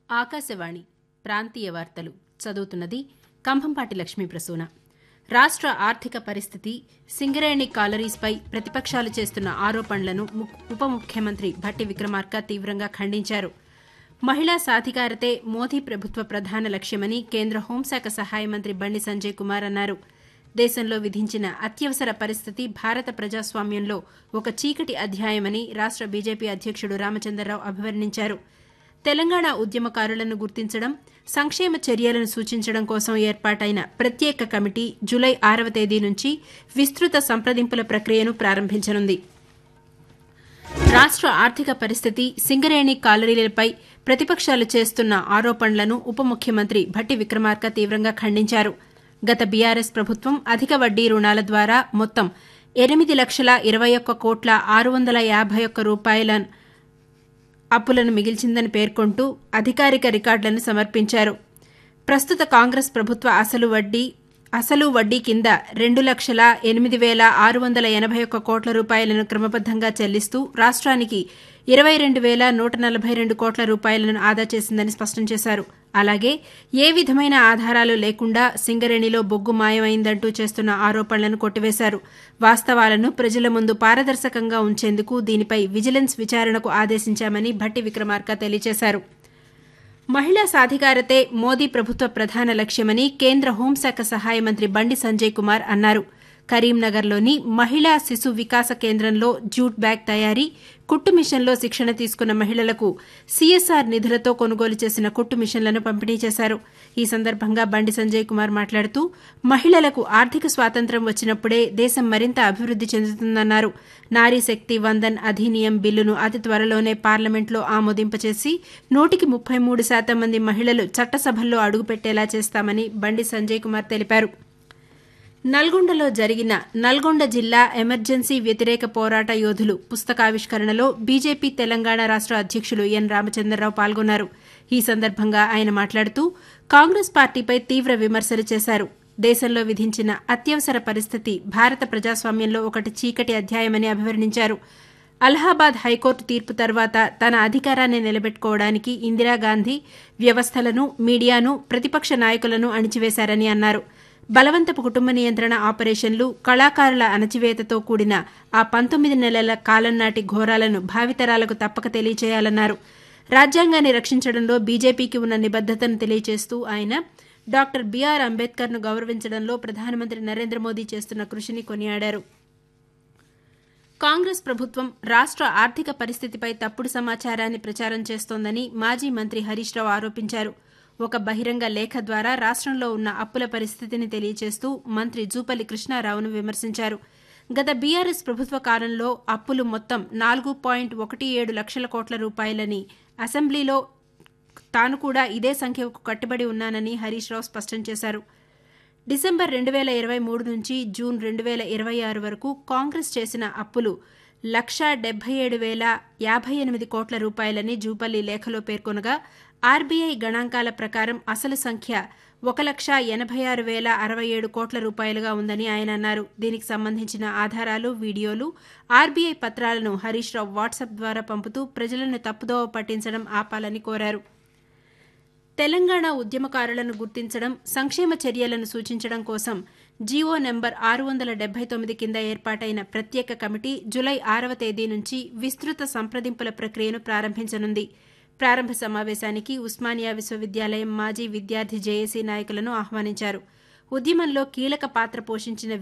ఆకాశవాణి ప్రాంతీయ వార్తలు చదువుతున్నది కంభంపాటి లక్ష్మీ ప్రసూన రాష్ట్ర ఆర్థిక పరిస్థితి సింగరేణి కాలరీస్పై ప్రతిపక్షాలు చేస్తున్న ఆరోపణలను ము- ఉప ముఖ్యమంత్రి భట్టి విక్రమార్క తీవ్రంగా ఖండించారు మహిళా సాధికారతే మోదీ ప్రభుత్వ ప్రధాన లక్ష్యమని కేంద్ర హోంశాఖ సహాయ మంత్రి బండి సంజయ్ కుమార్ అన్నారు దేశంలో విధించిన అత్యవసర పరిస్థితి భారత ప్రజాస్వామ్యంలో ఒక చీకటి అధ్యాయమని రాష్ట్ర బీజేపీ అధ్యక్షుడు రామచంద్రరావు అభివర్ణించారు తెలంగాణ ఉద్యమకారులను గుర్తించడం సంక్షేమ చర్యలను సూచించడం కోసం ఏర్పాటైన ప్రత్యేక కమిటీ జులై ఆరవ తేదీ నుంచి విస్తృత సంప్రదింపుల ప్రక్రియను ప్రారంభించనుంది రాష్ట్ర ఆర్థిక పరిస్థితి సింగరేణి కాలరీలపై ప్రతిపక్షాలు చేస్తున్న ఆరోపణలను ఉప ముఖ్యమంత్రి భట్టి విక్రమార్క తీవ్రంగా ఖండించారు గత బీఆర్ఎస్ ప్రభుత్వం అధిక వడ్డీ రుణాల ద్వారా మొత్తం ఎనిమిది లక్షల ఇరవై ఒక్క కోట్ల ఆరు వందల యాభై ఒక్క రూపాయల అప్పులను మిగిల్చిందని పేర్కొంటూ అధికారిక రికార్డులను సమర్పించారు ప్రస్తుత కాంగ్రెస్ ప్రభుత్వ అసలు వడ్డీ అసలు వడ్డీ కింద రెండు లక్షల ఎనిమిది వేల ఆరు వందల ఎనభై ఒక్క కోట్ల రూపాయలను క్రమబద్దంగా చెల్లిస్తూ రాష్ట్రానికి ఇరవై రెండు వేల నూట నలభై రెండు కోట్ల రూపాయలను ఆదా చేసిందని స్పష్టం చేశారు అలాగే ఏ విధమైన ఆధారాలు లేకుండా సింగరేణిలో బొగ్గు మాయమైందంటూ చేస్తున్న ఆరోపణలను కొట్టివేశారు వాస్తవాలను ప్రజల ముందు పారదర్శకంగా ఉంచేందుకు దీనిపై విజిలెన్స్ విచారణకు ఆదేశించామని భట్టి విక్రమార్క తెలియజేశారు మహిళా సాధికారతే మోదీ ప్రభుత్వ ప్రధాన లక్ష్యమని కేంద్ర హోంశాఖ సహాయ మంత్రి బండి సంజయ్ కుమార్ అన్నారు కరీంనగర్లోని మహిళా శిశు వికాస కేంద్రంలో జూట్ బ్యాగ్ తయారీ కుట్టు మిషన్లో శిక్షణ తీసుకున్న మహిళలకు సీఎస్ఆర్ నిధులతో కొనుగోలు చేసిన కుట్టు మిషన్లను పంపిణీ చేశారు ఈ సందర్భంగా బండి సంజయ్ కుమార్ మాట్లాడుతూ మహిళలకు ఆర్థిక స్వాతంత్ర్యం వచ్చినప్పుడే దేశం మరింత అభివృద్ది చెందుతుందన్నారు నారీ శక్తి వందన్ అధినియం బిల్లును అతి త్వరలోనే పార్లమెంట్లో ఆమోదింపచేసి నూటికి ముప్పై మూడు శాతం మంది మహిళలు చట్టసభల్లో అడుగుపెట్టేలా చేస్తామని బండి సంజయ్ కుమార్ తెలిపారు నల్గొండలో జరిగిన నల్గొండ జిల్లా ఎమర్జెన్సీ వ్యతిరేక పోరాట యోధులు పుస్తకావిష్కరణలో బీజేపీ తెలంగాణ రాష్ట్ర అధ్యక్షులు ఎన్ రామచంద్రరావు పాల్గొన్నారు ఈ సందర్భంగా ఆయన మాట్లాడుతూ కాంగ్రెస్ పార్టీపై తీవ్ర విమర్శలు చేశారు దేశంలో విధించిన అత్యవసర పరిస్థితి భారత ప్రజాస్వామ్యంలో ఒకటి చీకటి అధ్యాయమని అభివర్ణించారు అలహాబాద్ హైకోర్టు తీర్పు తర్వాత తన అధికారాన్ని నిలబెట్టుకోవడానికి ఇందిరాగాంధీ వ్యవస్థలను మీడియాను ప్రతిపక్ష నాయకులను అణిచివేశారని అన్నారు బలవంతపు కుటుంబ నియంత్రణ ఆపరేషన్లు కళాకారుల అణచివేతతో కూడిన ఆ పంతొమ్మిది నెలల కాలం నాటి ఘోరాలను భావితరాలకు తప్పక తెలియచేయాలన్నారు రాజ్యాంగాన్ని రక్షించడంలో బీజేపీకి ఉన్న నిబద్దతను తెలియజేస్తూ ఆయన డాక్టర్ బీఆర్ అంబేద్కర్ను గౌరవించడంలో ప్రధానమంత్రి నరేంద్ర మోదీ చేస్తున్న కృషిని కొనియాడారు కాంగ్రెస్ ప్రభుత్వం రాష్ట్ర ఆర్థిక పరిస్థితిపై తప్పుడు సమాచారాన్ని ప్రచారం చేస్తోందని మాజీ మంత్రి హరీష్ రావు ఆరోపించారు ఒక బహిరంగ లేఖ ద్వారా రాష్ట్రంలో ఉన్న అప్పుల పరిస్థితిని తెలియజేస్తూ మంత్రి జూపల్లి కృష్ణారావును విమర్శించారు గత బీఆర్ఎస్ ప్రభుత్వ కాలంలో అప్పులు మొత్తం నాలుగు పాయింట్ ఒకటి ఏడు లక్షల కోట్ల రూపాయలని అసెంబ్లీలో తాను కూడా ఇదే సంఖ్యకు కట్టుబడి ఉన్నానని హరీష్ రావు స్పష్టం చేశారు డిసెంబర్ రెండు వేల ఇరవై మూడు నుంచి జూన్ రెండు వేల ఇరవై ఆరు వరకు కాంగ్రెస్ చేసిన అప్పులు లక్షా డెబ్బై ఏడు వేల యాభై ఎనిమిది కోట్ల రూపాయలని జూపల్లి లేఖలో పేర్కొనగా ఆర్బీఐ గణాంకాల ప్రకారం అసలు సంఖ్య ఒక లక్ష ఎనభై ఆరు వేల అరవై ఏడు కోట్ల రూపాయలుగా ఉందని ఆయన అన్నారు దీనికి సంబంధించిన ఆధారాలు వీడియోలు ఆర్బీఐ పత్రాలను హరీష్ రావు వాట్సాప్ ద్వారా పంపుతూ ప్రజలను తప్పుదోవ పట్టించడం ఆపాలని కోరారు తెలంగాణ ఉద్యమకారులను గుర్తించడం సంక్షేమ చర్యలను సూచించడం కోసం జీవో నెంబర్ ఆరు వందల డెబ్బై తొమ్మిది కింద ఏర్పాటైన ప్రత్యేక కమిటీ జులై ఆరవ తేదీ నుంచి విస్తృత సంప్రదింపుల ప్రక్రియను ప్రారంభించనుంది ప్రారంభ సమావేశానికి ఉస్మానియా విశ్వవిద్యాలయం మాజీ విద్యార్థి జేఏసీ నాయకులను ఆహ్వానించారు ఉద్యమంలో కీలక పాత్ర పోషించిన